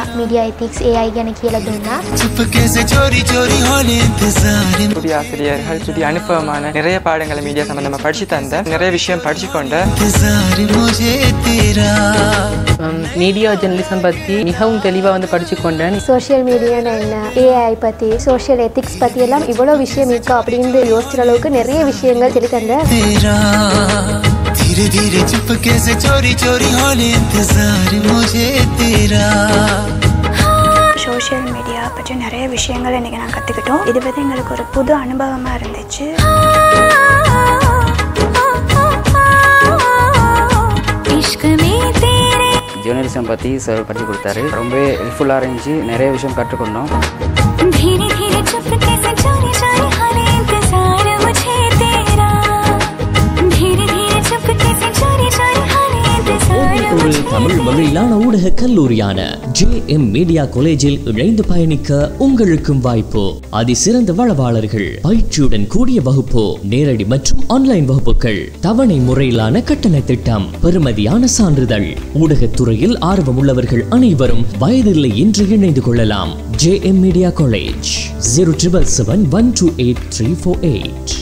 media ethics ඒ අයි ගැන කියල දුන්නා चुपके से चोरी चोरी होने इंतजार புதிய ஆசிரியர்கள் புதிய அனுபவமான நிறைய பாடங்களை மீடியா சம்பந்தமா படிச்சு தந்த நிறைய விஷயம் படிச்சு கொண்ட इंतजार मुझे तेरा மீடியா ஜெர்னலிசம் பற்றி மிகவும் தெளிவாக வந்து படிச்சு கொண்டேன் சோஷியல் மீடியான்னு என்ன ஏஐ பற்றி சோஷியல் எத்திக்ஸ் பற்றி எல்லாம் இவ்வளோ விஷயம் இருக்கா அப்படின்னு யோசிக்கிற அளவுக்கு நிறைய விஷயங்கள் சொல்லி தந்த तेरा धीरे धीरे चुपके से चोरी चोरी होने इंतजार मुझे तेरा சோஷியல் மீடியா பற்றி நிறைய விஷயங்கள் இன்றைக்கி நான் கற்றுக்கிட்டோம் இது பற்றி எங்களுக்கு ஒரு புது அனுபவமாக இருந்துச்சு ஜேர்னலிசம் பற்றி சார் படித்து கொடுத்தாரு ரொம்ப ஹெல்ப்ஃபுல்லாக இருந்துச்சு நிறைய விஷயம் கற்றுக்கொண்டோம் धीरे धीरे चुपके से चोरी चोरी होने इंतजार मुझे तेरा धीरे धीरे चुपके से चोरी चोरी होने इंतजार ஒரு தமிழ் வழியிலான ஊடக கல்லூரியான ஜே எம் மீடியா காலேஜில் இணைந்து பயணிக்க உங்களுக்கும் வாய்ப்பு அதிசிறந்த வளவாளர்கள் பயிற்சியுடன் கூடிய வகுப்பு நேரடி மற்றும் ஆன்லைன் வகுப்புகள் தவணை முறையிலான கட்டண திட்டம் பெறுமதியான சான்றிதழ் ஊடகத்துறையில் ஆர்வமுள்ளவர்கள் அனைவரும் வயதில்லை என்று இணைந்து கொள்ளலாம் J M media college zero triple seven one two eight three four eight